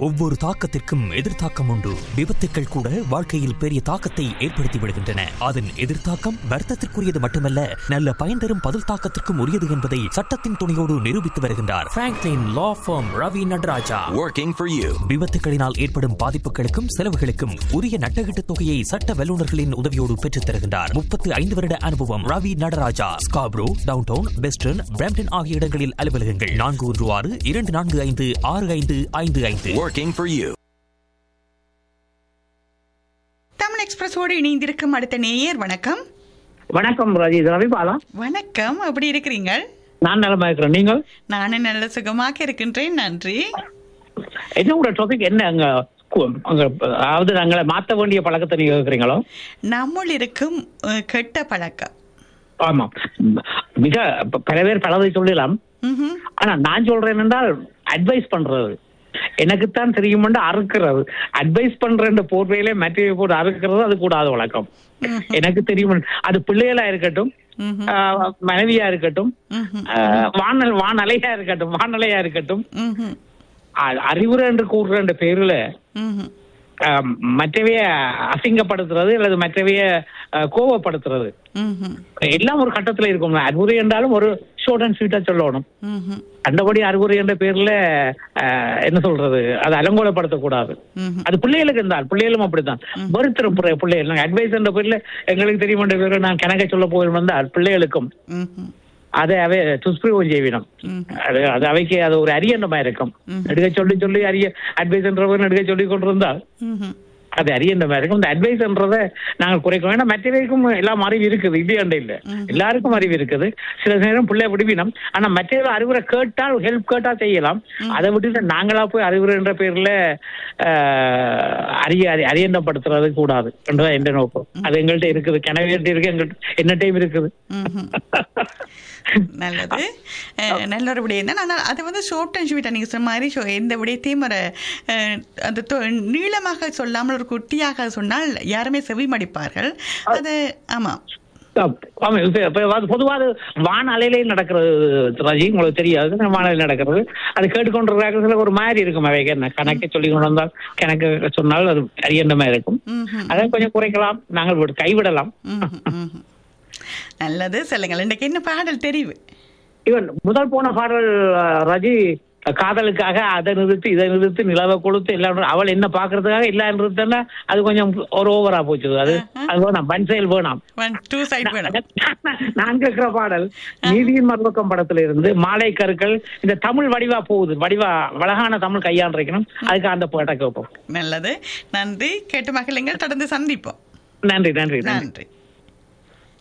ஒவ்வொரு தாக்கத்திற்கும் எதிர்த்தாக்கம் உண்டு விபத்துக்கள் கூட வாழ்க்கையில் பெரிய தாக்கத்தை ஏற்படுத்தி விடுகின்றன அதன் எதிர்த்தாக்கம் வர்த்தத்திற்குரியது மட்டுமல்ல நல்ல பயன் தரும் பதில் தாக்கத்திற்கும் உரியது என்பதை சட்டத்தின் துணையோடு நிரூபித்து வருகின்றார் Franklin law firm Ravi Nataraja Working for you. விபத்துகளினால் ஏற்படும் பாதிப்புகளுக்கும் செலவுகளுக்கும் உரிய நட்டகீட்டு தொகையை சட்ட வல்லுநர்களின் உதவியோடு பெற்றுத் தருகின்றார் முப்பத்து ஐந்து வருட அனுபவம் Ravi Nataraja Scarborough downtown western Brampton ஆகிய இடங்களில் அலுவலகங்கள் நான்கு ஒன்று ஆறு இரண்டு நான்கு ஐந்து ஆறு ஐந்து ஐந்து ஐந்து Working for you. தமிழ் எக்ஸ்பிரஸோடு இணைந்திருக்கும் அடுத்த நேயர் வணக்கம் வணக்கம் ராஜி இது ரவிபாலா வணக்கம் எப்படி இருக்கிறீங்க நான் நலமா இருக்கிறேன் நீங்கள் நானும் நல்ல சுகமாக இருக்கின்றேன் நன்றி என்ன உங்களோட டாபிக் என்ன அங்க கு- அங்க அதாவது நாங்களை மாத்த வேண்டிய பழக்கத்தை நீங்க கேக்குறீங்களோ நம்முள் இருக்கும் அஹ், கெட்ட பழக்கம் ஆமா மிக ப- பல பேர் பலதை சொல்லலாம் ம்ஹும். ஆனா நான் சொல்றேன் என்றால் அட்வைஸ் பண்றது எனக்குத்தான் தெரியுமென்று அறுக்கிறது அட்வைஸ் பண்ற போர்வையிலே மற்ற போட்டு அறுக்கிறது அது கூடாத வழக்கம் எனக்கு தெரியும் அது பிள்ளைகளா இருக்கட்டும் ம்ஹும். ஆஹ், மனைவியா இருக்கட்டும் ம்ஹும். ஆஹ், வானல் வானலையா இருக்கட்டும் வானலையா இருக்கட்டும் ம்ஹும். அ- அறிவுரை என்று கூறுற என்ற பேருல ம்ஹும். ஆஹ், மற்றவைய அசிங்கப்படுத்துறது அல்லது மற்றவைய ஆஹ், கோவப்படுத்துறது ம்ஹும். எல்லாம் ஒரு கட்டத்துல இருக்கும் அறிவுரை என்றாலும் ஒரு ஷோர்ட் அண்ட் ஸ்வீட்டா சொல்லணும் ம்ஹும். அந்தபடி அறிவுரை என்ற பேர்ல ஆஹ், என்ன சொல்றது அது அலங்கோலப்படுத்தக்கூடாது ம்ஹும். அது பிள்ளைகளுக்கு இருந்தால் பிள்ளைகளும் அப்படித்தான் வெறுத்துரும் பிள்ளை- பிள்ளைகள் அட்வைஸ் என்ற பேர்ல எங்களுக்கு தெரியும் என்ற பேர்ல நான் கணக்கை சொல்ல போகிறேன் வந்தால் பிள்ளைகளுக்கும் ம்ஹும். அதை அவை துஷ்பிரயோகம் செய்வினம் ம்ஹும். அது அது அவைக்கு அது ஒரு அரியண்டமா இருக்கும் எடுக்க சொல்லி சொல்லி அரிய அட்வைஸ் என்றவன் எடுக்க சொல்லி கொண்டிருந்தால் ம்ஹும். அது அரியண்டமா இருக்கும் இந்த அட்வைஸ்ன்றத நாங்கள் குறைக்க வேண்டாம் மற்றவைக்கும் எல்லாம் அறிவு இருக்குது இது அண்டை இல்ல எல்லாருக்கும் அறிவு இருக்குது சில நேரம் பிள்ளை விடுவினம் ஆனா மற்ற அறிவுரை கேட்டால் ஹெல்ப் கேட்டா செய்யலாம் அதை விட்டுட்டு நாங்களா போய் அறிவுரை என்ற பேர்ல ஆஹ், அரிய அரி- அரியண்டப்படுத்துறது கூடாது என்றதான் எந்த நோக்கம் அது எங்கள்கிட்ட இருக்குது கிணவிட்ட இருக்கு எங்கள்கிட்ட என்னட்டையும் இருக்குது ம்ஹும். நல்லது அஹ், நல்ல ஒரு விடயம் தான் ஆனால் அது வந்து ஷோர்ட் அண்ட் ஸ்வீட்டாக நீங்கள் சொன்ன மாதிரி ஷோ- எந்த விடயத்தையும் ஒரு அஹ், அந்த தொ- நீளமாக சொல்லாமல் ஒரு குட்டியாக சொன்னால் யாருமே செவி மடிப்பார்கள் அது ஆமாம் ஆமா, இப்ப- இப்ப அது பொதுவா அது வான அலையிலேயே நடக்கிறது ராஜி உங்களுக்கு தெரியாது வானலையில் நடக்கிறது அது கேட்டுக்கொண்டிருக்கிற ஒரு மாதிரி இருக்கும் அவைக்கு என்ன கணக்கை சொல்லி கொண்டு வந்தால் கணக்கு சொன்னால் அது அரியண்டமா இருக்கும் ம்ஹும். அதை கொஞ்சம் குறைக்கலாம் நாங்கள் விடு- கைவிடலாம் ம்ஹும். ம்ஹும். நல்லது சொல்லுங்கள் இன்றைக்கு என்ன பாடல் தெரிவு இவன் முதல் போன பாடல் அஹ், ராஜி காதலுக்காக அதை நிறுத்தி இதை நிறுத்தி நிலவை கொடுத்து எல்லாம் அவள் என்ன பாக்குறதுக்காக எல்லாம் நிறுத்தனா அது கொஞ்சம் ஒரு ஓவரா போச்சு அது அது வேணாம் பன்செயல் வேணாம் ஒன் டூ சைட் வேணும் நான் கேட்கிற பாடல் நீதியின் மறுபக்கம் படத்துல இருந்து மாலை கருக்கள் இந்த தமிழ் வடிவா போகுது வடிவா அழகான தமிழ் கையாண்டிருக்கணும் அதுக்கு அந்த பாட்டை கேட்போம் நல்லது நன்றி கேட்டு மகிழுங்கள் தொடர்ந்து சந்திப்போம் நன்றி நன்றி நன்றி நன்றி